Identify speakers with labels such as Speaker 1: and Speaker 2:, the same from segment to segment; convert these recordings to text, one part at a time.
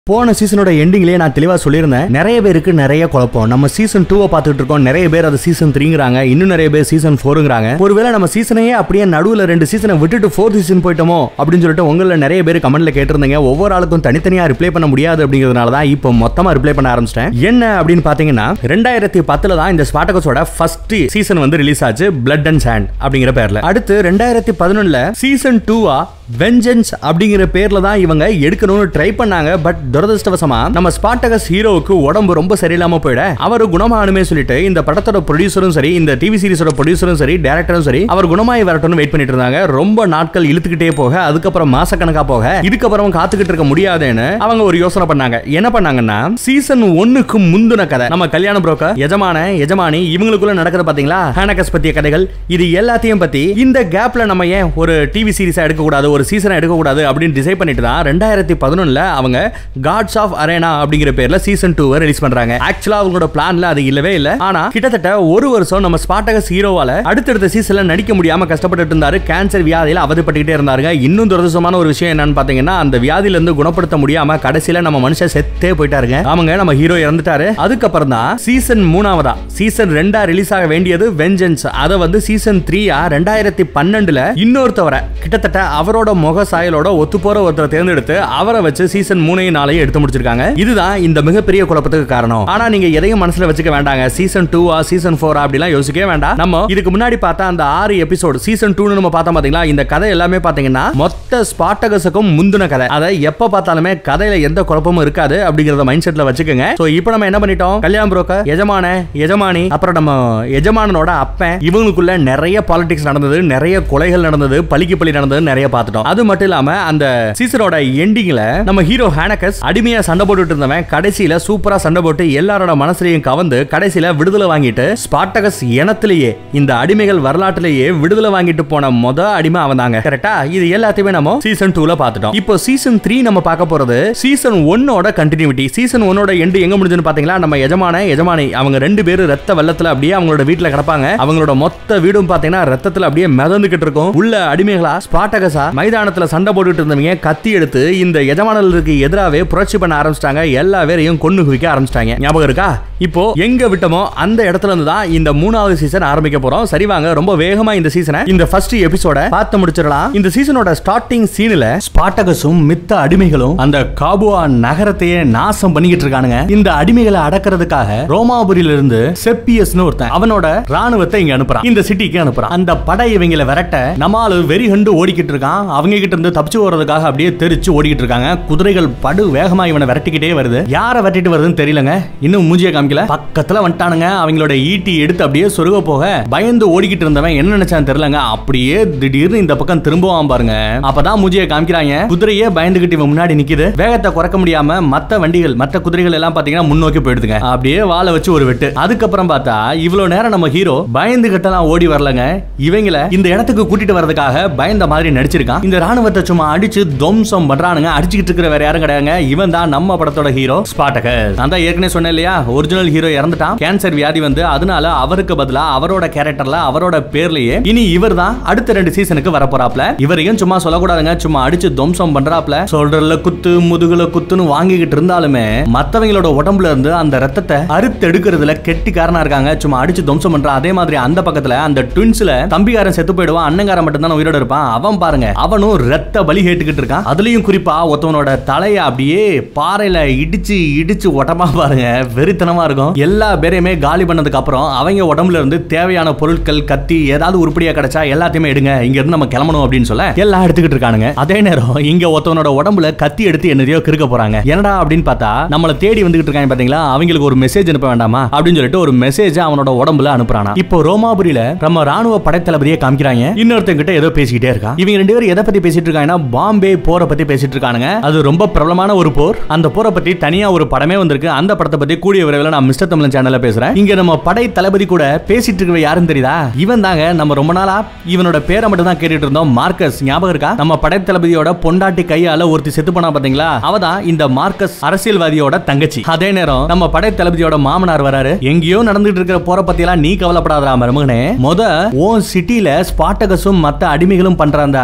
Speaker 1: போன சீசனோட எண்டிங்லயே நான் தெளிவா சொல்லியிருந்தேன் நிறைய பேருக்கு நிறைய குழப்பம் நம்ம சீசன் டூவை பார்த்துட்டு இருக்கோம் நிறைய பேர் அது சீசன் த்ரீங்கிறாங்க இன்னும் நிறைய பேர் சீசன் ஃபோருங்கிறாங்க ஒருவேளை நம்ம சீசனையே அப்படியே நடுவுல ரெண்டு சீசனை விட்டுட்டு ஃபோர்த் சீசன் போயிட்டோமோ அப்படின்னு சொல்லிட்டு உங்கள நிறைய பேர் கமெண்ட்ல கேட்டிருந்தீங்க ஒவ்வொரு ஆளுக்கும் தனித்தனியா ரிப்ளை பண்ண முடியாது அப்படிங்கிறதுனால தான் இப்போ மொத்தமா ரிப்ளை பண்ண ஆரம்பிச்சிட்டேன் என்ன அப்படின்னு பாத்தீங்கன்னா ரெண்டாயிரத்தி பத்துல தான் இந்த ஸ்பாட்டகஸோட ஃபர்ஸ்ட் சீசன் வந்து ரிலீஸ் ஆச்சு பிளட் அண்ட் சாண்ட் அப்படிங்கிற பேர்ல அடுத்து ரெண்டாயிரத்தி பதினொன்னுல சீசன் டூவா வெஞ்சன்ஸ் அப்படிங்கிற பேர்ல தான் இவங்க எடுக்கணும்னு ட்ரை பண்ணாங்க பட் துரதிருஷ்டவசமா நம்ம ஸ்பாட்டகஸ் ஹீரோவுக்கு உடம்பு ரொம்ப சரியில்லாம போயிட அவர் குணமானுமே சொல்லிட்டு இந்த படத்தோட ப்ரொடியூசரும் சரி இந்த டிவி சீரிஸோட ப்ரொடியூசரும் சரி டேரக்டரும் சரி அவர் குணமாயி வரட்டும்னு வெயிட் பண்ணிட்டு இருந்தாங்க ரொம்ப நாட்கள் இழுத்துக்கிட்டே போக அதுக்கப்புறம் மாசக்கணக்கா போக இதுக்கப்புறம் காத்துக்கிட்டு இருக்க முடியாதுன்னு அவங்க ஒரு யோசனை பண்ணாங்க என்ன பண்ணாங்கன்னா சீசன் ஒன்னுக்கு முந்தின கதை நம்ம கல்யாண புரோக்கர் எஜமான எஜமானி இவங்களுக்குள்ள நடக்கிற பாத்தீங்களா ஹேனகஸ் பத்திய கதைகள் இது எல்லாத்தையும் பத்தி இந்த கேப்ல நம்ம ஏன் ஒரு டிவி சீரிஸா எடுக்க கூடாது ஒரு சீசனை எடுக்க கூடாது அப்படின்னு டிசைட் பண்ணிட்டு தான் ரெண்டாயிரத்தி பதினொன்னுல அவங்க காட்ஸ் ஆஃப் அரேனா அப்படிங்கிற பேர்ல சீசன் டூ ரிலீஸ் பண்றாங்க ஆக்சுவலா அவங்களோட பிளான்ல அது இல்லவே இல்ல ஆனா கிட்டத்தட்ட ஒரு வருஷம் நம்ம ஸ்பாட்டகஸ் ஹீரோவால அடுத்தடுத்த சீசன்ல நடிக்க முடியாம கஷ்டப்பட்டு இருந்தாரு கேன்சர் வியாதியில அவதிப்பட்டுக்கிட்டே இருந்தாருங்க இன்னும் துரதிருஷ்டமான ஒரு விஷயம் என்னன்னு பாத்தீங்கன்னா அந்த வியாதியில இருந்து குணப்படுத்த முடியாம கடைசியில நம்ம மனுஷன் செத்தே போயிட்டாருங்க ஆமாங்க நம்ம ஹீரோ இறந்துட்டாரு அதுக்கப்புறம் தான் சீசன் மூணாவதா சீசன் ரெண்டா ரிலீஸ் ஆக வேண்டியது வெஞ்சன்ஸ் அதை வந்து சீசன் த்ரீயா ரெண்டாயிரத்தி பன்னெண்டுல இன்னொருத்தவரை கிட்டத்தட்ட அவரோட முக சாயலோட ஒத்து போற ஒருத்தரை தேர்ந்தெடுத்து அவரை வச்சு சீசன் மூணையும் நாளையும் எடுத்து முடிச்சிருக்காங்க இதுதான் இந்த மிகப்பெரிய குழப்பத்துக்கு காரணம் ஆனா நீங்க எதையும் மனசுல வச்சுக்க வேண்டாங்க சீசன் டூவா சீசன் ஃபோரா அப்படிலாம் யோசிக்கவே வேண்டாம் நம்ம இதுக்கு முன்னாடி பார்த்தா அந்த ஆறு எபிசோடு சீசன் டூ நம்ம பார்த்தோம் பாத்தீங்களா இந்த கதை எல்லாமே பாத்தீங்கன்னா மொத்த ஸ்பாட்டகஸுக்கும் முந்தின கதை அதை எப்ப பார்த்தாலுமே கதையில எந்த குழப்பமும் இருக்காது அப்படிங்கறத மைண்ட் செட்ல வச்சுக்கோங்க சோ இப்போ நம்ம என்ன பண்ணிட்டோம் கல்யாண புரோக்கர் எஜமான எஜமானி அப்புறம் நம்ம எஜமானனோட அப்பன் இவங்களுக்குள்ள நிறைய பாலிடிக்ஸ் நடந்தது நிறைய கொலைகள் நடந்தது பலிக்கு பலி நடந்தது நிறைய பார்த்துட்டோம் அது மட்டும் இல்லாம அந்த சீசனோட எண்டிங்ல நம்ம ஹீரோ ஹேனகஸ் அடிமையா சண்டை போட்டுட்டு இருந்தவன் கடைசியில சூப்பரா சண்டை போட்டு எல்லாரோட மனசுலயும் கவர்ந்து கடைசியில விடுதலை வாங்கிட்டு ஸ்பாட்டகஸ் இனத்திலேயே இந்த அடிமைகள் வரலாற்றிலேயே விடுதலை வாங்கிட்டு போன மொத அடிமை அவன் தாங்க கரெக்டா இது எல்லாத்தையுமே நம்ம சீசன் டூல பார்த்துட்டோம் இப்போ சீசன் த்ரீ நம்ம பார்க்க போறது சீசன் ஒன்னோட கண்டினியூட்டி சீசன் ஒன்னோட எண்டு எங்க முடிஞ்சுன்னு பாத்தீங்களா நம்ம எஜமான எஜமானி அவங்க ரெண்டு பேரும் ரத்த வெள்ளத்துல அப்படியே அவங்களோட வீட்டுல கிடப்பாங்க அவங்களோட மொத்த வீடும் பாத்தீங்கன்னா ரத்தத்துல அப்படியே மிதந்துகிட்டு இருக்கும் உள்ள அடிமைகளா ஸ்பாட்டகஸா மைதானத்துல சண்டை போட்டுட்டு இருந்தவங்க கத்தி எடுத்து இந்த எஜமானர்களுக்கு எதிராவே புரட்சி பண்ண ஆரம்பிச்சிட்டாங்க எல்லா பேரையும் கொண்டு குவிக்க ஆரம்பிச்சிட்டாங்க ஞாபகம் இருக்கா இப்போ எங்க விட்டோமோ அந்த இடத்துல இருந்து தான் இந்த மூணாவது சீசன் ஆரம்பிக்க போறோம் சரி வாங்க ரொம்ப வேகமா இந்த சீசனை இந்த ஃபர்ஸ்ட் எபிசோட பார்த்து முடிச்சிடலாம் இந்த சீசனோட ஸ்டார்டிங் சீன்ல ஸ்பாட்டகஸும் மித்த அடிமைகளும் அந்த காபுவா நகரத்தையே நாசம் பண்ணிக்கிட்டு இருக்கானுங்க இந்த அடிமைகளை அடக்கிறதுக்காக ரோமாபுரியில இருந்து செப்பியஸ்னு ஒருத்தன் அவனோட ராணுவத்தை இங்க அனுப்புறான் இந்த சிட்டிக்கு அனுப்புறான் அந்த படை இவங்களை விரட்ட நம்மால வெறி கண்டு ஓடிக்கிட்டு இருக்கான் அவங்க கிட்ட இருந்து தப்பிச்சு போறதுக்காக அப்படியே தெரிச்சு ஓடிக்கிட்டு இருக்காங்க குதிரைகள் படு வேகமா இவனை விரட்டிக்கிட்டே வருது யாரை விரட்டிட்டு வருதுன்னு தெரியலங்க இன்னும் மூஞ்சிய காமிக்கல பக்கத்துல வந்துட்டானுங்க அவங்களோட ஈட்டி எடுத்து அப்படியே சொருக போக பயந்து ஓடிக்கிட்டு இருந்தவன் என்ன நினைச்சான்னு தெரியலங்க அப்படியே திடீர்னு இந்த பக்கம் திரும்புவான் பாருங்க அப்பதான் மூஞ்சிய காமிக்கிறாங்க குதிரையே பயந்துகிட்டு இவன் முன்னாடி நிக்குது வேகத்தை குறைக்க முடியாம மத்த வண்டிகள் மத்த குதிரைகள் எல்லாம் பாத்தீங்கன்னா முன்னோக்கி போயிடுதுங்க அப்படியே வாழை வச்சு ஒரு வெட்டு அதுக்கப்புறம் பார்த்தா இவ்வளவு நேரம் நம்ம ஹீரோ பயந்துகிட்டலாம் ஓடி வரலங்க இவங்கள இந்த இடத்துக்கு கூட்டிட்டு வரதுக்காக பயந்த மாதிரி நடிச்சிருக்கான் இந்த ராணுவத்தை சும்மா அடிச்சு துவம்சம் பண்றானுங்க அடிச்சுக்கிட்டு இருக்கிற வேற யாரும் கிடையாதுங்க இவன் தான் நம்ம படத்தோட ஹீரோ ஸ்பாட்டகஸ் நான் தான் ஏற்கனவே சொன்னேன் இல்லையா ஒரிஜினல் ஹீரோ இறந்துட்டான் கேன்சர் வியாதி வந்து அதனால அவருக்கு பதிலா அவரோட கேரக்டர்ல அவரோட பேர்லயே இனி இவர் தான் அடுத்த ரெண்டு சீசனுக்கு வர போறாப்ல இவரையும் சும்மா சொல்லக்கூடாதுங்க சும்மா அடிச்சு துவம்சம் பண்றாப்ல சொல்றல குத்து முதுகுல குத்துன்னு வாங்கிக்கிட்டு இருந்தாலுமே மத்தவங்களோட உடம்புல இருந்து அந்த ரத்தத்தை அறுத்து எடுக்கிறதுல கெட்டிக்காரனா இருக்காங்க சும்மா அடிச்சு துவம்சம் பண்றான் அதே மாதிரி அந்த பக்கத்துல அந்த ட்வின்ஸ்ல தம்பிக்காரன் செத்து போயிடுவான் அண்ணங்காரன் மட்டும் தான் உயிரோட இருப்பான் அவன் பாருங்க அவனும் ரத்த பலி கேட்டுக்கிட்டு இருக்கான் அதுலயும் குறிப்பா ஒருத்தவனோட தலைய அப்படியே பாறையில இடிச்சு இடிச்சு ஒட்டமா பாருங்க வெறித்தனமா இருக்கும் எல்லா பேரையுமே காலி பண்ணதுக்கு அப்புறம் அவங்க உடம்புல இருந்து தேவையான பொருட்கள் கத்தி ஏதாவது உருப்படியா கிடைச்சா எல்லாத்தையுமே எடுங்க இங்க இருந்து நம்ம கிளம்பணும் அப்படின்னு சொல்ல எல்லாம் எடுத்துக்கிட்டு இருக்கானுங்க அதே நேரம் இங்க ஒருத்தவனோட உடம்புல கத்தி எடுத்து என்னதையோ கிறுக்க போறாங்க என்னடா அப்படின்னு பார்த்தா நம்மள தேடி வந்துகிட்டு இருக்காங்க பாத்தீங்களா அவங்களுக்கு ஒரு மெசேஜ் அனுப்ப வேண்டாமா அப்படின்னு சொல்லிட்டு ஒரு மெசேஜ் அவனோட உடம்புல அனுப்புறானா இப்போ ரோமாபுரியில நம்ம ராணுவ படைத்தளபதியை காமிக்கிறாங்க இன்னொருத்தங்க கிட்ட ஏதோ பேசிக்கிட்டே இருக்கா இவங்க ரெண்டு பேரும் எதை பத்தி பேசிட்டு இருக்காங்கன்னா பாம்பே போரை பத்தி பேசிட்டு இருக்கானுங்க அது ரொம்ப பிரபலமான ஒரு போர் அந்த போரை பத்தி தனியா ஒரு படமே வந்திருக்கு அந்த படத்தை பத்தி கூடிய விரைவில் நான் மிஸ்டர் தமிழன் சேனல்ல பேசுறேன் இங்க நம்ம படை தளபதி கூட பேசிட்டு இருக்கவ யாருன்னு தெரியுதா இவன் தாங்க நம்ம ரொம்ப நாளா இவனோட பேரை மட்டும் தான் கேட்டுட்டு இருந்தோம் மார்க்கஸ் ஞாபகம் இருக்கா நம்ம படை தளபதியோட பொண்டாட்டி கையால ஒருத்தி செத்து போனா பாத்தீங்களா அவதான் இந்த மார்க்கஸ் அரசியல்வாதியோட தங்கச்சி அதே நேரம் நம்ம படை தளபதியோட மாமனார் வராரு எங்கேயோ நடந்துட்டு இருக்கிற போற பத்தி எல்லாம் நீ கவலைப்படாதடா மருமகனே முத ஓ சிட்டில ஸ்பாட்டகஸும் மத்த அடிமைகளும் பண்ற அந்த அட்டூழிய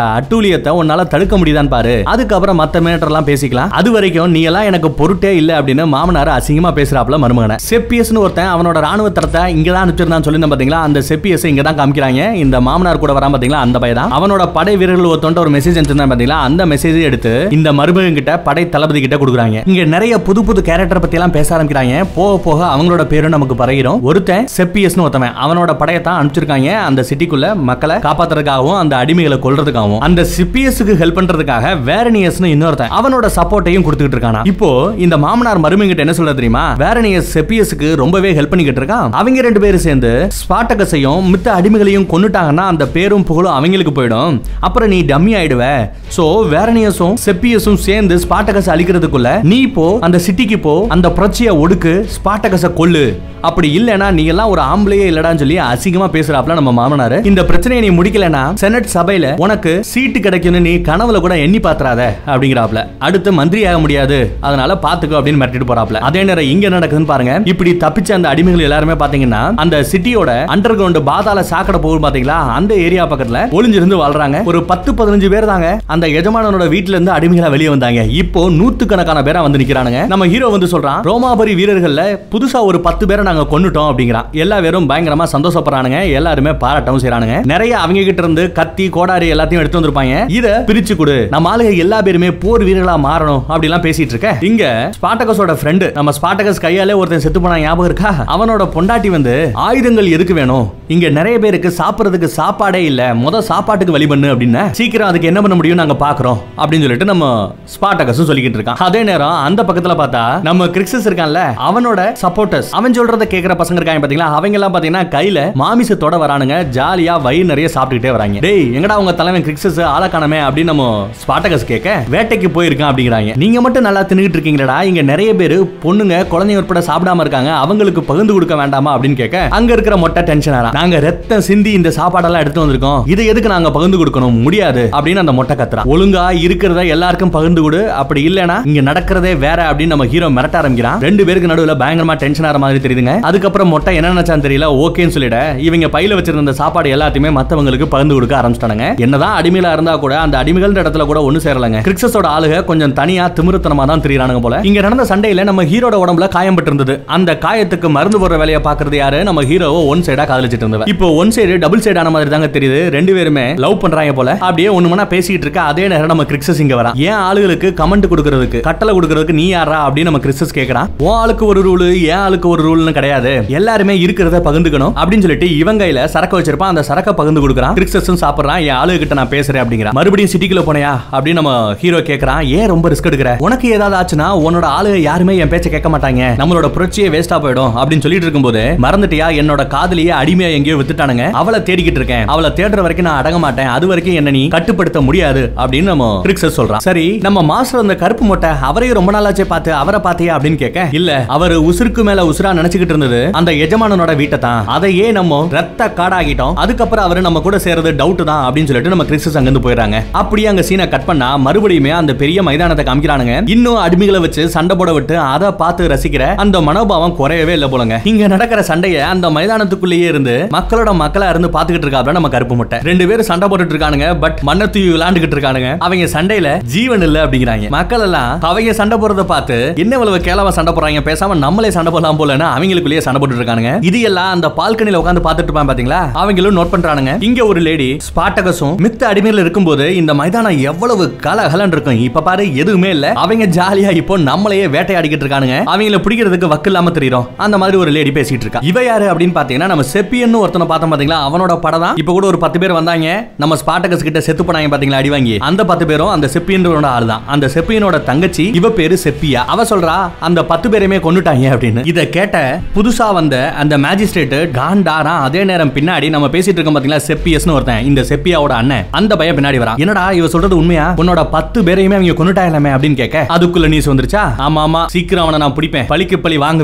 Speaker 1: ஊழியத்தை உன்னால தடுக்க முடியுதான்னு பாரு அதுக்கப்புறம் மத்த மேட்டர் எல்லாம் பேசிக்கலாம் அது வரைக்கும் நீ எல்லாம் எனக்கு பொருட்டே இல்ல அப்படின்னு மாமனார் அசிங்கமா பேசுறாப்ல மருமகனை செப்பியஸ்னு ஒருத்தன் அவனோட ராணுவ தரத்தை இங்க தான் அனுப்பிச்சிருந்தான்னு சொல்லி பாத்தீங்களா அந்த செப்பியஸ் இங்க தான் காமிக்கிறாங்க இந்த மாமனார் கூட வராம பாத்தீங்களா அந்த பையன் தான் அவனோட படை வீரர்கள் ஒருத்தன்ட்ட ஒரு மெசேஜ் அனுப்பிச்சிருந்தான் பாத்தீங்களா அந்த மெசேஜ் எடுத்து இந்த மருமகன் கிட்ட படை தளபதி கிட்ட கொடுக்குறாங்க இங்க நிறைய புது புது கேரக்டர் பத்தி எல்லாம் பேச ஆரம்பிக்கிறாங்க போக போக அவங்களோட பேரும் நமக்கு பரகிரும் ஒருத்தன் செப்பியஸ்னு ஒருத்தவன் அவனோட படையை தான் அனுப்பிச்சிருக்காங்க அந்த சிட்டிக்குள்ள மக்களை காப்பாத்துறதுக்காகவும் அந்த அடிமைகளை கொல்றதுக்காகவும் அந்த சிப்பியஸுக்கு ஹெல்ப் பண்றதுக்காக வேரனியஸ்னு இன்னொருத்தன் அவனோட சப்போர்ட்டையும் கொடுத்துக்கிட்டு இருக்கானா இப்போ இந்த மாமனார் மருமகிட்ட என்ன சொல்ல தெரியுமா வேரனியஸ் செப்பியஸுக்கு ரொம்பவே ஹெல்ப் பண்ணிக்கிட்டு இருக்கான் அவங்க ரெண்டு பேரும் சேர்ந்து ஸ்பாட்டகஸையும் மித்த அடிமைகளையும் கொன்னுட்டாங்கன்னா அந்த பேரும் புகழும் அவங்களுக்கு போயிடும் அப்புறம் நீ டம்மி ஆயிடுவ சோ வேரனியஸும் செப்பியஸும் சேர்ந்து ஸ்பாட்டகஸ் அழிக்கிறதுக்குள்ள நீ போ அந்த சிட்டிக்கு போ அந்த புரட்சியை ஒடுக்கு ஸ்பாட்டகஸ கொல்லு அப்படி இல்லனா நீ எல்லாம் ஒரு ஆம்பளையே இல்லடான்னு சொல்லி அசிங்கமா பேசுறாப்ல நம்ம மாமனாரு இந்த பிரச்சனையை நீ முடிக்கலனா செனட் சபையில உனக்கு சீட்டு கிடைக்கும்னு நீ கனவுல கூட எண்ணி பாத்துறாத அப்படிங்கிறாப்ல அடுத்து மந்திரி ஆக முடியாது அதனால பாத்துக்கோ அப்படின்னு மிரட்டிட்டு போறாப்ல அதே நேரம் இங்க நடக்குதுன்னு பாருங்க இப்படி தப்பிச்ச அந்த அடிமைகள் எல்லாருமே பாத்தீங்கன்னா அந்த சிட்டியோட அண்டர் கிரவுண்ட் பாதாள சாக்கடை போகும் பாத்தீங்களா அந்த ஏரியா பக்கத்துல ஒளிஞ்சிருந்து வாழ்றாங்க ஒரு பத்து பதினஞ்சு பேர் தாங்க அந்த எஜமானனோட வீட்டுல இருந்து அடிமைகளா வெளியே வந்தாங்க இப்போ நூத்துக்கணக்கான பேரா வந்து நிக்கிறானுங்க நம்ம ஹீரோ வந்து சொல்றான் ரோமாபுரி வீரர்கள்ல புதுசா ஒரு பத்து பேரை நாங்க கொன்னுட்டோம் அப்படிங்கிறான் எல்லா பேரும் பயங்கரமா சந்தோஷப்படுறானுங்க எல்லாருமே பாராட்டவும் செய்றானுங்க நிறைய அவங்க கிட்ட இருந்து கத்தி கோடாரி எல்லாத்தையும் எடுத்து வந்திருப்பாங்க இத பிரிச்சு கொடு நம்ம ஆளுங்க எல்லா பேருமே போர் வீரர்களா மாறணும் அப்படி எல்லாம் பேசிட்டு இருக்க இங்க ஸ்பாட்டகஸோட ஃப்ரெண்டு நம்ம ஸ்பாட்டகஸ் கையாலே ஒருத்தன் செத்து போனா ஞாபகம் இருக்கா அவனோட பொண்டாட்டி வந்து ஆயுதங்கள் எதுக்கு வேணும் இங்க நிறைய பேருக்கு சாப்பிடுறதுக்கு சாப்பாடே இல்ல முத சாப்பாட்டுக்கு வழி பண்ணு அப்படின்னு சீக்கிரம் அதுக்கு என்ன பண்ண முடியும் நாங்க பாக்குறோம் அப்படின்னு சொல்லிட்டு நம்ம ஸ்பாட்டகஸும் சொல்லிக்கிட்டு இருக்கான் அதே நேரம் அந்த பக்கத்துல பார்த்தா நம்ம கிறிக்ஸஸ் இருக்கான்ல அவனோட சப்போர்ட்டர்ஸ் அவன் சொல்றத கேக்குற பசங்க இருக்காங்க பாத்தீங்களா அவங்க எல்லாம் பாத்தீங்கன்னா கையில மாமிசத்தோட வரானுங்க ஜாலியா வயிறு நிறைய சாப்பிட்டுக்கிட்டே வராங்க டேய் எங்கடா உங்க தலைவன் கிறிக்ஸஸ் ஆள காணமே அப்படின்னு நம்ம ஸ்பாட்டகஸ் கேட்க வேட்டைக்கு போயிருக்கான் அப்படிங்கிறாங்க நீங்க மட்டும் நல்லா தின்னுகிட்டு இருக்கீங்களடா இங்க நிறைய பேர் பொண்ணுங்க குழந்தைங்க உட்பட சாப்பிடாம இருக்காங்க அவங்களுக்கு பகிர்ந்து கொடுக்க வேண்டாமா அப்படின்னு கேட்க அங்க இருக்கிற மொட்டை டென்ஷன் ஆறா நாங்க ரத்தம் சிந்தி இந்த சாப்பாடெல்லாம் எடுத்து வந்திருக்கோம் இதை எதுக்கு நாங்க பகிர்ந்து கொடுக்கணும் முடியாது அப்படின்னு அந்த மொட்டை கத்துறா ஒழுங்கா இருக்கிறத எல்லாருக்கும் பகிர்ந்து கொடு அப்படி இல்லனா இங்க நடக்கிறதே வேற அப்படின்னு நம்ம ஹீரோ மிரட்ட ஆரம்பிக்கிறான் ரெண்டு பேருக்கு நடுவுல பயங்கரமா டென்ஷன் ஆற மாதிரி தெரியுதுங்க அதுக்கப்புறம் மொட்டை என்ன நினைச்சான்னு தெரியல ஓகேன்னு சொல்லிட இவங்க பையில வச்சிருந்த சாப்பாடு எல்லாத்தையுமே மத்தவங்களுக்கு பகிர்ந்து கொடுக்க ஆரம்பிச்சிட்டானுங்க என்னதான் அடிமையில இருந்தா கூட அந்த அடிமைகள் இடத்துல கூட ஒண்ணு சேரலங்க கிரிக்ஸஸோட ஆளுக கொஞ்சம் தனியா திமிருத்தனமா தான் தெரியுறானுங்க போல இங்க நடந்த சண்டையில நம்ம ஹீரோட உடம்புல காயம் பட்டிருந்தது அந்த காயத்துக்கு மருந்து போடுற வேலையை பாக்குறது யாரு நம்ம ஹீரோவை ஒன் சைடா காதலிச்சிட்டு இருந்தவ இப்போ ஒன் சைடு டபுள் சைடு ஆன மாதிரி தாங்க தெரியுது ரெண்டு பேருமே லவ் பண்றாங்க போல அப்படியே ஒண்ணு மணி பேசிட்டு இருக்க அதே நேரம் நம்ம கிரிக்ஸஸ் இங்க வரா ஏன் ஆளுகளுக்கு கமெண்ட் கொடுக்கறதுக்கு கட்டளை கொடுக்கறதுக்கு நீ யாரா அப்படின்னு நம்ம கிறிஸ்டஸ் கேக்குறான் உன் ஆளுக்கு ஒரு ரூல் ஏன் ஆளுக்கு ஒரு ரூல்னு கிடையாது எல்லாருமே இருக்கிறத பகிர்ந்துக்கணும் அப்படின்னு சொல்லிட்டு இவன் கையில சரக்கு வச்சிருப்பான் அந்த சரக்க பகிர்ந்து கொடுக்குறான் கிறிஸ்டஸும் சாப்பிடுறான் என் ஆளு கிட்ட நான் பேசுறேன் அப்படிங்கிறான் மறுபடியும் சிட்டிக்குள்ள போனையா அப்படின்னு நம்ம ஹீரோ கேக்குறான் ஏன் ரொம்ப ரிஸ்க் எடுக்கிற உனக்கு ஏதாவது ஆச்சுன்னா உன்னோட ஆளு யாருமே என் பேச்ச கேட்க மாட்டாங்க நம்மளோட புரட்சியே வேஸ்டா போயிடும் அப்படின்னு சொல்லிட்டு இருக்கும்போது மறந்துட்டியா என்னோட காதலியே அடிமையா எங்கேயோ வித்துட்டானுங்க அவளை தேடிக்கிட்டு இருக்கேன் அவளை தேடுற வரைக்கும் நான் அடங்க மாட்டேன் அது வரைக்கும் என்ன நீ கட்டுப்படுத்த முடியாது அப்படின்னு நம்ம கிறிக்ஸஸ் சொல்றான் சரி நம்ம மாஸ்டர் அந்த கருப்பு மொட்டை அவரையும் ரொம்ப நாளாச்சே பார்த்து அவரை பாத்தியா அப்படின்னு கேட்க இல்ல அவர் உசுருக்கு மேல உசுரா நினைச்சுக்கிட்டு இருந்தது அந்த எஜமானனோட வீட்டை தான் அதையே நம்ம ரத்த காடாகிட்டோம் அதுக்கப்புறம் அவரு நம்ம கூட சேர்றது டவுட் தான் அப்படின்னு சொல்லிட்டு நம்ம கிறிஸ்டஸ் அங்கிருந்து போயிடுறாங்க அப்படியே அங்க சீனை கட் பண்ணா மறுபடியுமே அந்த பெரிய மைதானத்தை காமிக்கிறானுங்க இன்னும் அடிமைகளை வச்சு சண்டை போட விட்டு அதை பார்த்து ரசிக்கிற அந்த மனோபாவம் குறையவே இல்ல போலங்க இங்க நடக்கிற சண்டைய அந்த மைதானத்துக்குள்ளேயே இருந்து மக்களோட மக்களா இருந்து பாத்துக்கிட்டு இருக்காப்ல நம்ம கருப்பு முட்டை ரெண்டு பேரும் சண்டை போட்டுட்டு இருக்கானுங்க பட் மண்ணை தூவி விளையாண்டுகிட்டு இருக்கானுங்க அவங்க சண்டையில ஜீவன் இல்ல அப்படிங்கிறாங்க மக்கள் எல்லாம் அவங்க சண்டை போறத பார்த்து என்ன இவ்வளவு கேளவா சண்டை போறாங்க பேசாம நம்மளே சண்டை போடலாம் போலன்னு அவங்களுக்குள்ளேயே சண்டை போட்டுட்டு இருக்கானுங்க இது எல்லாம் அந்த பால்கனில உட்காந்து பார்த்துட்டு இருப்பான் பாத்தீங்களா அவங்களும் நோட் பண்றானுங்க இங்க ஒரு லேடி ஸ்பாட்டகஸும் மித்த அடிமைகள் இருக்கும்போது இந்த மைதானம் எவ்வளவு கலகலன்னு இருக்கும் இப்ப பாரு எதுவுமே இல்ல அவங்க ஜாலியா இப்போ நம்மளையே வேட்டையாடிக்கிட்டு இருக்கானுங்க அவங்கள பிடிக்கிறதுக்கு வக்கு இல்லாம தெரியும் அந்த மாதிரி ஒரு லேடி பேசிட்டு இருக்கா இவ யாரு அப்படின்னு பாத்தீங்கன்னா நம்ம செப்பியன்னு ஒருத்தனை பார்த்தோம் பாத்தீங்களா அவனோட படம் தான் இப்ப கூட ஒரு பத்து பேர் வந்தாங்க நம்ம ஸ்பாட்டகஸ் கிட்ட செத்து போனாங்க பாத்தீங்களா அடி வாங்கி அந்த பத்து பேரும் அந்த செப்பியனோட ஆள் தான் அந்த செப்பியனோட தங்கச்சி இவ பேரு செப்பியா அவ சொல்றா அந்த பத்து பேரையுமே கொன்னுட்டாங்க அப்படின்னு இத கேட்ட புதுசா வந்த அந்த மேஜிஸ்ட்ரேட் காண்டாரா அதே நேரம் பின்னாடி நம்ம பேசிட்டு இருக்கோம் பாத்தீங்களா செப்பியஸ்னு ஒருத்தன் இந்த செப்பியாவோட அண்ணன் அந்த பையன் பின்னாடி வரான் என்னடா இவ சொல்றது உண்மையா உன்னோட பத்து பேரையுமே அவங்க கொன்னுட்டாங்களாமே அப்படின்னு கேட்க அதுக்குள்ள நியூஸ் வந்துருச்சா ஆமா ஆமா சீக்கிரம் அவனை நான் பிடிப்பேன் பழிக்கு பழி வாங்குவேன்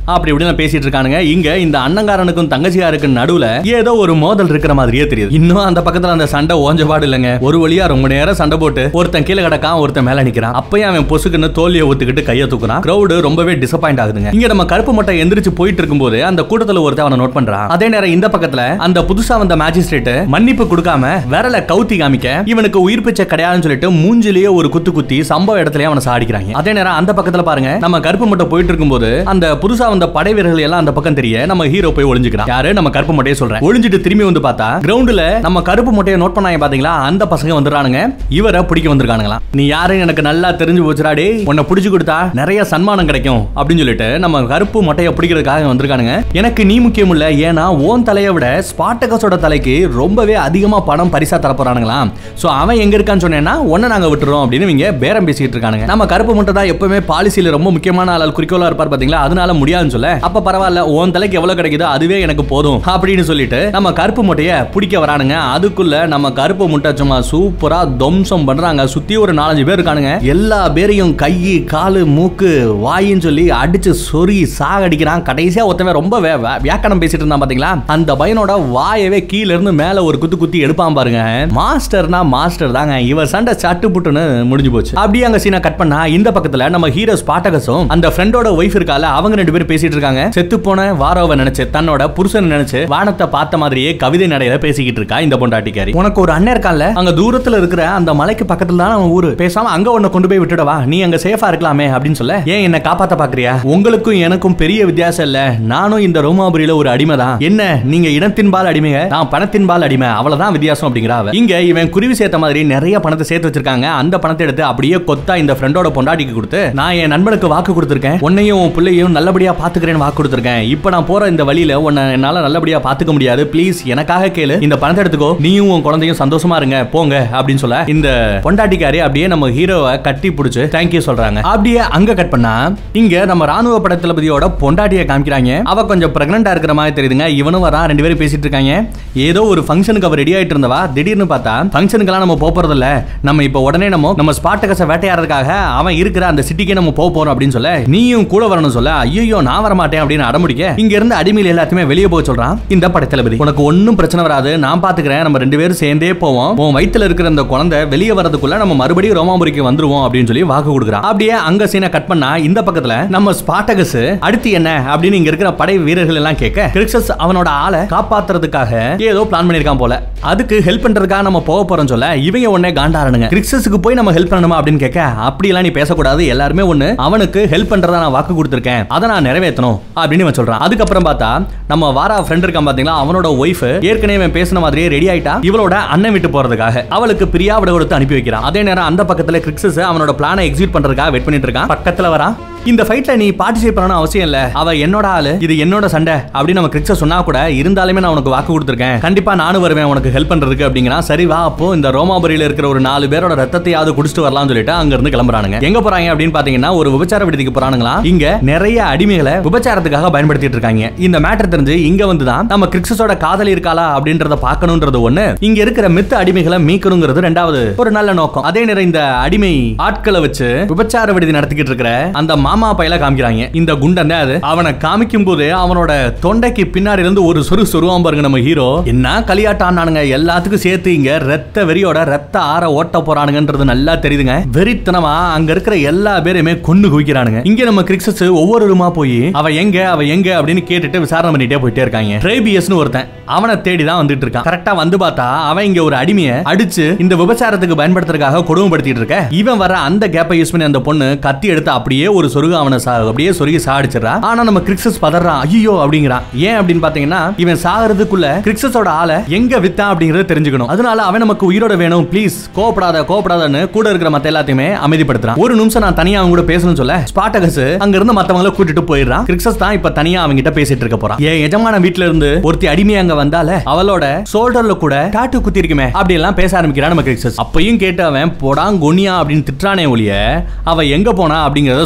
Speaker 1: அப்படி இப்படின்னு பேசிட்டு இருக்கானுங்க இங்க இந்த அண்ணங்காரனுக்கும் தங்கச்சியாருக்கும் நடுவுல ஏதோ ஒரு மோதல் இருக்கிற மாதிரியே தெரியுது இன்னும் அந்த பக்கத்துல அந்த சண்டை ஓஞ்ச பாடு இல்லைங்க ஒரு வழியா ரொம்ப நேரம் சண்டை போட்டு ஒருத்தன் கீழே கிடக்கான் ஒருத்தன் மேல நிக்கிறான் அப்பயும் அவன் பொசுக்குன்னு தோல்வியை ஒத்துக்கிட்டு கையை தூக்குறான் கிரௌடு ரொம்பவே டிசப்பாயிண்ட் ஆகுதுங்க இங்க நம்ம கருப்பு மட்டை எந்திரிச்சு போயிட்டு இருக்கும்போது அந்த கூட்டத்துல ஒருத்தன் அவனை நோட் பண்றான் அதே நேரம் இந்த பக்கத்துல அந்த புதுசா வந்த மேஜிஸ்ட்ரேட் மன்னிப்பு கொடுக்காம விரல கவுத்தி காமிக்க இவனுக்கு உயிர் பிச்சை கிடையாதுன்னு சொல்லிட்டு மூஞ்சிலேயே ஒரு குத்து குத்தி சம்பவ இடத்துலயே அவனை சாடிக்கிறாங்க அதே நேரம் அந்த பக்கத்துல பாருங்க நம்ம கருப்பு மட்டை போயிட்டு இருக்கும்போது அந்த புதுசா வந்த படை வீரர்கள் எல்லாம் அந்த பக்கம் தெரிய நம்ம ஹீரோ போய் ஒளிஞ்சுக்கிறான் யாரு நம்ம கருப்பு மட்டையை சொல்றேன் ஒளிஞ்சிட்டு திரும்பி வந்து பார்த்தா கிரவுண்ட்ல நம்ம கருப்பு மட்டையை நோட் பண்ணாங்க பாத்தீங்களா அந்த பசங்க வந்துடுறானுங்க இவரை பிடிக்க வந்திருக்கானுங்களா நீ யாருன்னு எனக்கு நல்லா தெரிஞ்சு போச்சுடா டேய் உன்னை பிடிச்சு கொடுத்தா நிறைய சன்மானம் கிடைக்கும் அப்படின்னு சொல்லிட்டு நம்ம கருப்பு மட்டையை பிடிக்கிறதுக்காக வந்திருக்கானுங்க எனக்கு நீ முக்கியம் இல்ல ஏன்னா ஓன் தலையை விட ஸ்பாட்டகஸோட தலைக்கு ரொம்பவே அதிகமா பணம் பரிசா தர போறானுங்களாம் சோ அவன் எங்க இருக்கான்னு சொன்னேன்னா உன்னை நாங்க விட்டுறோம் அப்படின்னு இவங்க பேரம் பேசிட்டு இருக்கானுங்க நம்ம கருப்பு முட்டை தான் எப்பவுமே பாலிசியில ரொம்ப முக்கியமான ஆள் குறிக்கோளா இருப்பார் பாத்தீங்களா அதனால முடியாதுன்னு சொல்ல அப்ப பரவாயில்ல உன் தலைக்கு எவ்வளவு கிடைக்குதோ அதுவே எனக்கு போதும் அப்படின்னு சொல்லிட்டு நம்ம கருப்பு முட்டைய பிடிக்க வரானுங்க அதுக்குள்ள நம்ம கருப்பு முட்டை சும்மா சூப்பரா துவம்சம் பண்றாங்க சுத்தி ஒரு நாலஞ்சு பேர் இருக்கானுங்க எல்லா பேரையும் கை காலு மூக்கு வாயின்னு சொல்லி அடிச்சு சொறி சாகடிக்கிறான் கடைசியா ஒருத்தவன் ரொம்ப வே- வே- வியாக்கணம் பேசிட்டு இருந்தான் பாத்தீங்களா அந்த பையனோட வாயவே கீழ இருந்து மேல ஒரு குத்து குத்தி எடுப்பான் பாருங்க மாஸ்டர்னா மாஸ்டர் தாங்க இவர் சண்டை சட்டு புட்டுன்னு முடிஞ்சு போச்சு அப்படியே அங்க சீனை கட் பண்ணா இந்த பக்கத்துல நம்ம ஹீரோ ஸ்பாட்டகஸும் அந்த ஃப்ரெண்டோட ஒய்ஃப் இருக்கால அவங்க ரெண்டு பேரும் பேசிட்டு இருக்காங்க செத்து போன வாரோவை நினைச்சு தன்னோட புருஷன் நினைச்சு வானத்தை பார்த்த மாதிரியே கவிதை நடையில பேசிக்கிட்டு இருக்கா இந்த பொண்டாட்டிக்காரி உனக்கு ஒரு அண்ணன் இருக்கான்ல அங்க தூரத்துல இருக்கிற அந்த மலைக்கு பக்கத்துல தான் அவன் ஊரு பேசாம அங்க உன்னை கொண்டு போய் விட்டுடவா நீ அங்க சேஃபா இருக்கலாமே அப்படின்னு சொல்ல ஏன் என்ன காப்பாத்த பாக்குறியா உங்களுக்கும் எனக்கும் பெரிய வித்தியாசம் இல்ல நானும் இந்த ரோமாபுரியில ஒரு அடிமை தான் என்ன நீங்க இனத்தின்பால் அடிமைங்க நான் பணத்தின்பால் அடிமை அவ்வளவுதான் வித்தியாசம் அப்படிங்கிறா அவ. இங்க இவன் குருவி சேர்த்த மாதிரி நிறைய பணத்தை சேர்த்து வச்சிருக்காங்க அந்த பணத்தை எடுத்து அப்படியே கொத்தா இந்த ஃப்ரெண்டோட பொண்டாட்டிக்கு கொடுத்து நான் என் நண்பனுக்கு வாக்கு கொடுத்திருக்கேன் உன்னையும் உன் பிள்ளையும் நல்லபடியா பாத்துக்கிறேன்னு வாக்கு கொடுத்திருக்கேன் இப்போ நான் போற இந்த வழியில உன்னை என்னால நல்லபடியா பாத்துக்க முடியாது ப்ளீஸ் எனக்காக கேளு இந்த பணத்தை எடுத்துக்கோ நீயும் உன் குழந்தையும் சந்தோஷமா இருங்க போங்க அப்படின்னு சொல்ல இந்த பொண்டாட்டிக்காரி அப்படியே நம்ம ஹீரோவை கட்டி பிடிச்சு தேங்க்யூ சொல்றாங்க அப்படியே அங்க கட் பண்ணா இங்க நம்ம ராணுவ படை தளபதியோட பொண்டாட்டியை காமிக்கிறாங்க அவ கொஞ்சம் பிரெக்னண்டா இருக்கிற மாதிரி தெரியுதுங்க இவனும் வரா ரெண்டு பேரும் பேசிட்டு இருக்காங்க ஏதோ ஒரு ஃபங்க்ஷனுக்கு அவ ரெடி ஆயிட்டு இருந்தவா திடீர்னு பார்த்தா ஃபங்க்ஷனுக்கெல்லாம் நம்ம போக போறது இல்ல நம்ம இப்போ உடனே நம்ம நம்ம ஸ்பாட்டகஸை வேட்டையாடுறதுக்காக அவன் இருக்கிற அந்த சிட்டிக்கே நம்ம போக போறோம் அப்படின்னு சொல்ல நீயும் கூட வரணும் சொல்ல ஐயோ நான் வர மாட்டேன் அப்படின்னு அடமுடிக்க இங்க இருந்து அடிமையில் எல்லாத்தையுமே வெளியே போக சொல்றான் இந்த படைத்தளபதி உனக்கு ஒன்னும் பிரச்சனை வராது நான் பாத்துக்கிறேன் நம்ம ரெண்டு பேரும் சேர்ந்தே போவோம் உன் வயித்துல இருக்கிற அந்த குழந்தை வெளியே வரதுக்குள்ள நம்ம மறுபடியும் ரோமாபுரிக்கு வந்துருவோம் அப்படின்னு சொல்லி வாக்கு கொடுக்குறான் அப்படியே அங்க சீனை கட் பண்ணா இந்த பக்கத்துல நம்ம ஸ்பாட்டகஸ் அடுத்து என்ன அப்படின்னு இங்க இருக்கிற படை வீரர்கள் எல்லாம் கேட்க கிரிக்ஸஸ் அவனோட ஆளை காப்பாத்துறதுக்காக ஏதோ பிளான் பண்ணிருக்கான் போல அதுக்கு ஹெல்ப் பண்றதுக்காக நம்ம போக போறோம் சொல்ல இவங்க உடனே காண்டாரனுங்க கிரிக்ஸஸுக்கு போய் நம்ம ஹெல்ப் பண்ணணுமா அப்படின்னு கேட்க அப்படியெல்லாம் நீ பேசக்கூடாது எல்லாருமே ஒண்ணு அவனுக்கு ஹெல்ப் பண்றதா நான் வாக்கு கொடுத்திருக்கேன் அதை நான் நிறைவேற்றணும் அப்படின்னு இவன் சொல்றான் அதுக்கப்புறம் பார்த்தா நம்ம வாரா ஃப்ரெண்ட் இருக்கான் பாத்தீங்களா அவனோட ஒய்ஃப் ஏற்கனவே இவன் பேசின மாதிரியே ரெடி ஆயிட்டா இவளோட அண்ணன் விட்டு போறதுக்காக அவளுக்கு பிரியா விட கொடுத்து அனுப்பி வைக்கிறான் அதே நேரம் அந்த பக்கத்துல கிரிக்ஸஸ் அவனோட பிளானை எக்ஸிக்யூட் பண்றதுக்காக வெயிட் பண்ணிட்டு இருக்கான் பக்கத்துல வரான் இந்த ஃபைட்ல நீ பார்ட்டிசிபேட் பண்ணணும் அவசியம் இல்ல அவ என்னோட ஆளு இது என்னோட சண்டை அப்படின்னு நம்ம கிரிக்ஸ சொன்னா கூட இருந்தாலுமே நான் உனக்கு வாக்கு கொடுத்துருக்கேன் கண்டிப்பா நானும் வருவேன் உனக்கு ஹெல்ப் பண்றதுக்கு அப்படிங்கிறான் சரி வா அப்போ இந்த ரோமாபுரியில இருக்கிற ஒரு நாலு பேரோட ரத்தத்தையாவது குடிச்சிட்டு வரலாம்னு சொல்லிட்டு அங்க இருந்து கிளம்புறானுங்க எங்க போறாங்க அப்படின்னு பாத்தீங்கன்னா ஒரு விபச்சார விடுதிக்கு போறானுங்களா இங்க நிறைய அடிமைகளை விபச்சாரத்துக்காக பயன்படுத்திட்டு இருக்காங்க இந்த மேட்டர் தெரிஞ்சு இங்க வந்து தான் நம்ம கிரிக்ஸஸோட காதலி இருக்காளா அப்படின்றத பார்க்கணும்ன்றது ஒண்ணு இங்க இருக்கிற மித்த அடிமைகளை மீட்கணுங்கிறது ரெண்டாவது ஒரு நல்ல நோக்கம் அதே நேரம் இந்த அடிமை ஆட்களை வச்சு விபச்சார விடுதி நடத்திக்கிட்டு இருக்கிற அந்த மாமா பையல காமிக்கிறாங்க இந்த குண்டன் தான் அது அவனை காமிக்கும் போது அவனோட தொண்டைக்கு பின்னாடி இருந்து ஒரு சொரு சொருவான் பாருங்க நம்ம ஹீரோ என்ன களியாட்டானானுங்க எல்லாத்துக்கும் சேர்த்து இங்க ரத்த வெறியோட ரத்த ஆற ஓட்ட போறானுங்கன்றது நல்லா தெரியுதுங்க வெறித்தனமா அங்க இருக்கிற எல்லா பேரையுமே கொன்னு குவிக்கிறானுங்க இங்க நம்ம கிரிக்ஸஸ் ஒவ்வொரு ரூமா போய் அவ எங்க அவ எங்க அப்படின்னு கேட்டுட்டு விசாரணை பண்ணிட்டே போயிட்டே இருக்காங்க ட்ரேபியஸ்னு ஒருத்தன் அவனை தேடி தான் வந்துட்டு இருக்கான் கரெக்டா வந்து பார்த்தா அவன் இங்க ஒரு அடிமையை அடிச்சு இந்த விபச்சாரத்துக்கு பயன்படுத்துறதுக்காக கொடுமைப்படுத்திட்டு இருக்க இவன் வர அந்த கேப்பை யூஸ் பண்ணி அந்த பொண்ணு கத்தி எடுத்து அப்படியே ஒரு சொருகு அவனை சா- அப்படியே சொருகி சாடிச்சிடறா ஆனா நம்ம கிரிக்ஸஸ் பதறான் ஐயோ அப்படிங்கிறான் ஏன் அப்படின்னு பாத்தீங்கன்னா இவன் சாகிறதுக்குள்ள கிரிக்ஸஸோட ஆளை எங்க வித்தான் அப்படிங்கறத தெரிஞ்சுக்கணும் அதனால அவன் நமக்கு உயிரோட வேணும் ப்ளீஸ் கோபப்படாத கோபப்படாதன்னு கூட இருக்கிற மத்த எல்லாத்தையுமே அமைதிப்படுத்துறான் ஒரு நிமிஷம் நான் தனியா அவங்க கூட பேசணும்னு சொல்ல ஸ்பாட்டகஸ் அங்க இருந்து மத்தவங்கள கூட்டிட்டு போயிடுறான் கிரிக்ஸஸ் தான் இப்ப தனியா அவங்க கிட்ட பேசிட்டு இருக்க போறான் என் எஜமான வீட்ல இருந்து ஒருத்தி அடிமை அங்க வந்தால அவளோட ஷோல்டர்ல கூட டாட்டு குத்தி இருக்குமே அப்படி எல்லாம் பேச ஆரம்பிக்கிறான் நம்ம கிரிக்ஸஸ் அப்பையும் கேட்டு அவன் போடாங் கொனியா அப்படின்னு திட்டுறானே ஒழிய அவ எங்க போனா அப்படிங்கறத சொல்ல மாட்டேங்கிறான்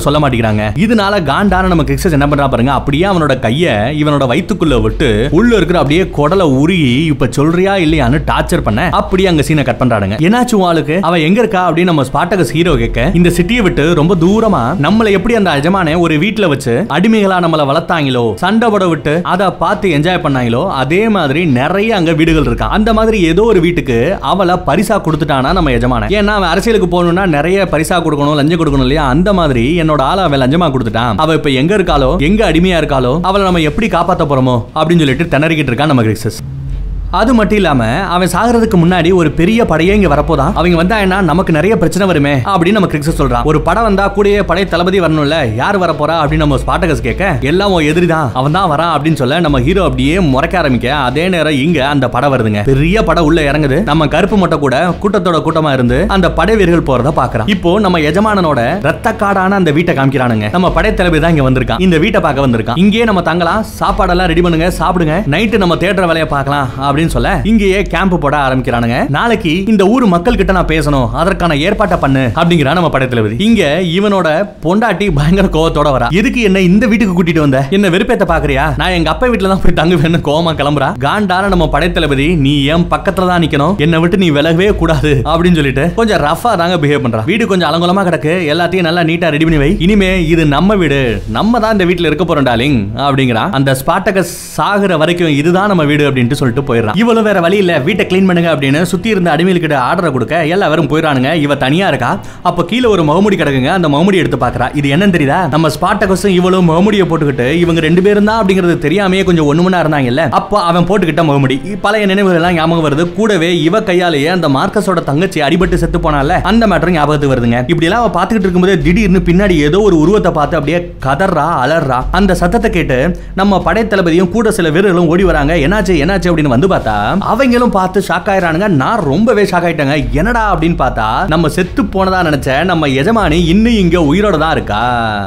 Speaker 1: ஆரம்பிக்கிறாங்க இதனால காண்டான நம்ம கிறிஸ்டஸ் என்ன பண்றா பாருங்க அப்படியே அவனோட கைய இவனோட வயித்துக்குள்ள விட்டு உள்ள இருக்கிற அப்படியே குடலை உருகி இப்ப சொல்றியா இல்லையான்னு டார்ச்சர் பண்ண அப்படியே அங்க சீனை கட் பண்றானுங்க என்னாச்சு உன் ஆளுக்கு அவ எங்க இருக்கா அப்படின்னு நம்ம ஸ்பாட்டகஸ் ஹீரோ கேட்க இந்த சிட்டியை விட்டு ரொம்ப தூரமா நம்மள எப்படி அந்த எஜமானே ஒரு வீட்ல வச்சு அடிமைகளா நம்மள வளர்த்தாங்களோ சண்டை போட விட்டு அதை பார்த்து என்ஜாய் பண்ணாங்களோ அதே மாதிரி நிறைய அங்க வீடுகள் இருக்கா அந்த மாதிரி ஏதோ ஒரு வீட்டுக்கு அவளை பரிசா கொடுத்துட்டானா நம்ம எஜமான ஏன்னா அவன் அரசியலுக்கு போகணும்னா நிறைய பரிசா கொடுக்கணும் லஞ்சம் கொடுக்கணும் இல்லையா அந்த மாதிரி என்னோட ஆளை அவன் லஞ்சமா கொடுத்துட்டான் அவ இப்ப எங்க இருக்காளோ எங்க அடிமையா இருக்காளோ அவளை நம்ம எப்படி காப்பாத்த போறோமோ அப்படின்னு சொல்லிட்டு திணறிக்கிட்டு இருக்கான் நம்ம கிறிஸ்டஸ் அது மட்டும் இல்லாம அவன் சாகிறதுக்கு முன்னாடி ஒரு பெரிய படையே இங்க வரப்போதான் அவங்க வந்தாங்கன்னா நமக்கு நிறைய பிரச்சனை வருமே அப்படின்னு நம்ம கிரிக்ஸ் சொல்றான் ஒரு படம் வந்தா கூடயே படை தளபதி வரணும்ல யார் வர போறா அப்படின்னு நம்ம ஸ்பாட்டகஸ் கேட்க எல்லாம் உன் எதிரி தான் அவன் தான் வரான் அப்படின்னு சொல்ல நம்ம ஹீரோ அப்படியே முறைக்க ஆரம்பிக்க அதே நேரம் இங்க அந்த படம் வருதுங்க பெரிய படம் உள்ள இறங்குது நம்ம கருப்பு மொட்டை கூட கூட்டத்தோட கூட்டமா இருந்து அந்த படை வீரர்கள் போறத பாக்குறான் இப்போ நம்ம எஜமானனோட ரத்த காடான அந்த வீட்டை காமிக்கிறானுங்க நம்ம படை தளபதி தான் இங்க வந்திருக்கான் இந்த வீட்டை பார்க்க வந்திருக்கான் இங்கேயே நம்ம தங்கலாம் சாப்பாடெல்லாம் ரெடி பண்ணுங்க சாப்பிடுங்க நைட்டு நம்ம தேடுற வேலையை பார்க்கலாம் அப்படின்னு சொல்ல இங்கேயே கேம்ப் போட ஆரம்பிக்கிறானுங்க நாளைக்கு இந்த ஊர் மக்கள் கிட்ட நான் பேசணும் அதற்கான ஏற்பாட்டை பண்ணு அப்படிங்கிறா நம்ம படை தளபதி இங்க இவனோட பொண்டாட்டி பயங்கர கோவத்தோட வரா எதுக்கு என்ன இந்த வீட்டுக்கு கூட்டிட்டு வந்த என்ன வெறுப்பேத்த பாக்குறியா நான் எங்க அப்பா வீட்டுல தான் போய் தங்குவேன்னு கோவமா கிளம்புறா காண்டான நம்ம படை தளபதி நீ என் பக்கத்துல தான் நிக்கணும் என்னை விட்டு நீ விலகவே கூடாது அப்படின்னு சொல்லிட்டு கொஞ்சம் ரஃபா தாங்க பிஹேவ் பண்றா வீடு கொஞ்சம் அலங்கோலமா கிடக்கு எல்லாத்தையும் நல்லா நீட்டா ரெடி பண்ணி வை இனிமே இது நம்ம வீடு நம்ம தான் இந்த வீட்டுல இருக்க போறோம் டாலிங் அப்படிங்கிறா அந்த ஸ்பாட்டகஸ் சாகுற வரைக்கும் இதுதான் நம்ம வீடு அப்படின்ட்டு சொல்லிட்டு போயிடறான் இவளும் வேற வழி இல்ல வீட்டை க்ளீன் பண்ணுங்க அப்படின்னு சுத்தி இருந்த அடிமைகிட்ட ஆர்டரை கொடுக்க எல்லாரும் போயிடறானுங்க இவ தனியா இருக்கா அப்ப கீழே ஒரு முகமுடி கிடக்குங்க அந்த முகமுடி எடுத்து பாக்குறா இது என்னன்னு தெரியுதா நம்ம ஸ்பாட்டகஸும் இவளும் முகமுடியை போட்டுக்கிட்டு இவங்க ரெண்டு பேரும் தான் அப்படிங்கிறது தெரியாமையே கொஞ்சம் ஒண்ணுமனா இருந்தாங்கல்ல அப்போ அவன் போட்டுக்கிட்ட முகமுடி பழைய நினைவுகள் எல்லாம் ஞாபகம் வருது கூடவே இவ கையாலேயே அந்த மார்க்கஸோட தங்கச்சி அடிபட்டு செத்து போனால அந்த மேட்டரும் ஞாபகத்துக்கு வருதுங்க இப்படி எல்லாம் அவ பாத்துக்கிட்டு இருக்கும்போது திடீர்னு பின்னாடி ஏதோ ஒரு உருவத்தை பார்த்து அப்படியே கதறா அலறா அந்த சத்தத்தை கேட்டு நம்ம படை தளபதியும் கூட சில வீரர்களும் ஓடி வராங்க என்னாச்சு என்னாச்சு அப்படின்னு வந்து பார்த்தா அவங்களும் பார்த்து ஷாக் ஆயிரானுங்க நான் ரொம்பவே ஷாக் ஆயிட்டேங்க என்னடா அப்படின்னு பார்த்தா நம்ம செத்து போனதா நினைச்ச நம்ம எஜமானி இன்னும் இங்க உயிரோட தான் இருக்கா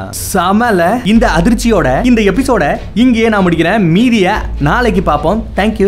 Speaker 1: சமல இந்த அதிர்ச்சியோட இந்த எபிசோட இங்கேயே நான் முடிக்கிறேன் மீதிய நாளைக்கு பார்ப்போம் தேங்க்யூ